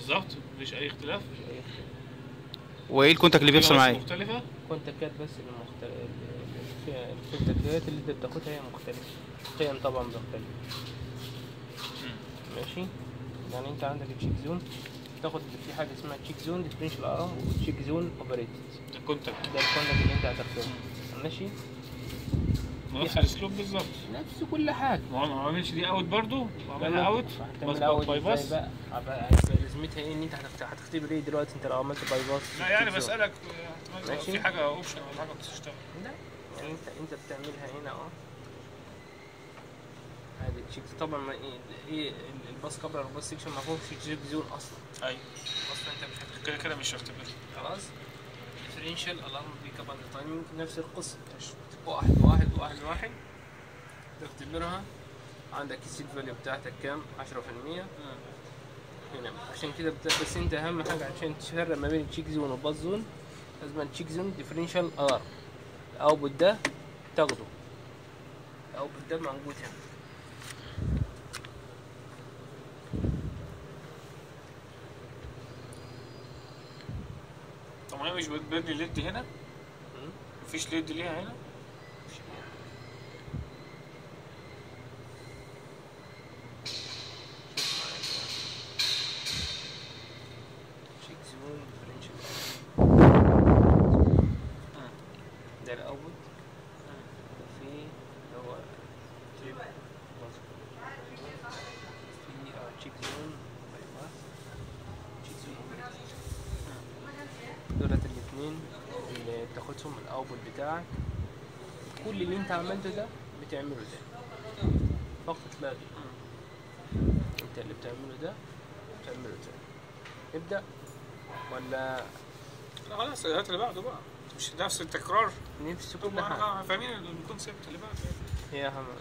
بالظبط مفيش اي اختلاف مفيش اي اختلاف وايه الكونتاكت اللي بيفصل بس معايا مختلفه كونتاكات بس المختلف الكونتاكتات اللي انت بتاخدها هي مختلفة قيم طبعا مختلفة ماشي يعني انت عندك التشيك زون تاخد في حاجة اسمها تشيك زون ديفرنشال ارم وتشيك زون اوبريتد ده كونتاكت ده الكونتاكت اللي انت هتاخده ماشي نفس حاجة. الاسلوب بالظبط نفس كل حاجة ما هو انا ما عملش دي اوت برضو وعملها لما اوت هتعمل بس اوت باي ازاي باس بقى عبقى- هيبقى لازمتها ايه ان انت هتخت- هتختبر ايه دلوقتي انت لو عملت باي باس لا يعني تشيك زون. بسالك احتمال تبقى ماشي. في حاجه اوبشن ولا حاجه بتشتغل لا يعني انت انت بتعملها هنا اه هذه تشيك طبعا ما ايه ايه ال- الباس كابلر والباس سيكشن ما فيهمش تشيك زون اصلا ايوه اصلا انت مش هت- كده كده مش هختبر خلاص ديفرنشال الارم بيك اب اند تايمينج نفس القصه واحد واحد واحد واحد تختبرها عندك السيت فاليو بتاعتك كام 10% هنا عشان كده بت... بس انت اهم حاجه عشان تفرق ما بين التشيك زون والباس زون لازم التشيك زون ديفرنشال الارم الاوتبوت ده تاخده الاوتبوت ده موجود هنا طب هي مش بتبان لي ليد هنا مم. مفيش ليد ليها هنا تشيك زون ديفرنشال ده الاوتبوت في اللي هو تريب في تشيك زون باي باس تشيك زون دولت الاثنين اللي بتاخدهم الاوتبوت بتاعك كل اللي انت عملته ده بتعمله ده فقط لا غير انت اللي بتعمله ده بتعمله ده نبدأ ولا لا خلاص هات اللي بعده بقى مش نفس التكرار نفس طب كل حاجة ما فاهمين الكونسيبت اللي بعده هي أهم